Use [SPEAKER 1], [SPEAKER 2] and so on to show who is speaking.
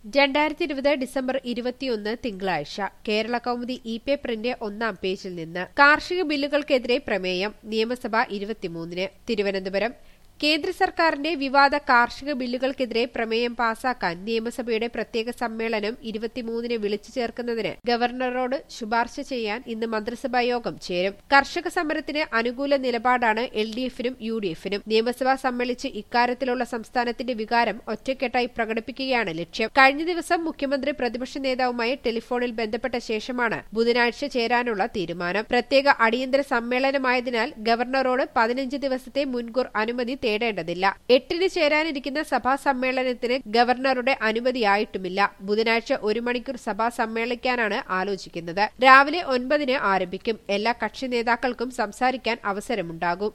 [SPEAKER 1] രണ്ടായിരത്തി ഇരുപത് ഡിസംബർ ഇരുപത്തിയൊന്ന് തിങ്കളാഴ്ച കേരള കൗമുദി ഇ പേപ്പറിന്റെ ഒന്നാം പേജിൽ നിന്ന് കാർഷിക ബില്ലുകൾക്കെതിരെ പ്രമേയം നിയമസഭ ഇരുപത്തിമൂന്നിന് തിരുവനന്തപുരം കേന്ദ്ര സർക്കാരിന്റെ വിവാദ കാർഷിക ബില്ലുകൾക്കെതിരെ പ്രമേയം പാസാക്കാൻ നിയമസഭയുടെ പ്രത്യേക സമ്മേളനം ഇരുപത്തിമൂന്നിന് വിളിച്ചു ചേർക്കുന്നതിന് ഗവർണറോട് ശുപാർശ ചെയ്യാൻ ഇന്ന് മന്ത്രിസഭാ യോഗം ചേരും കർഷക സമരത്തിന് അനുകൂല നിലപാടാണ് എൽ ഡി എഫിനും യു ഡി എഫിനും നിയമസഭ സമ്മേളിച്ച് ഇക്കാര്യത്തിലുള്ള സംസ്ഥാനത്തിന്റെ വികാരം ഒറ്റക്കെട്ടായി പ്രകടിപ്പിക്കുകയാണ് ലക്ഷ്യം കഴിഞ്ഞ ദിവസം മുഖ്യമന്ത്രി പ്രതിപക്ഷ നേതാവുമായി ടെലിഫോണിൽ ബന്ധപ്പെട്ട ശേഷമാണ് ബുധനാഴ്ച ചേരാനുള്ള തീരുമാനം പ്രത്യേക അടിയന്തര സമ്മേളനമായതിനാൽ ഗവർണറോട് പതിനഞ്ച് ദിവസത്തെ മുൻകൂർ അനുമതി തേടേണ്ടതില്ല എട്ടിന് ചേരാനിരിക്കുന്ന സഭാ സമ്മേളനത്തിന് ഗവർണറുടെ അനുമതിയായിട്ടുമില്ല ബുധനാഴ്ച ഒരു മണിക്കൂർ സഭ സമ്മേളിക്കാനാണ് ആലോചിക്കുന്നത് രാവിലെ ഒൻപതിന് ആരംഭിക്കും എല്ലാ കക്ഷി നേതാക്കൾക്കും സംസാരിക്കാൻ അവസരമുണ്ടാകും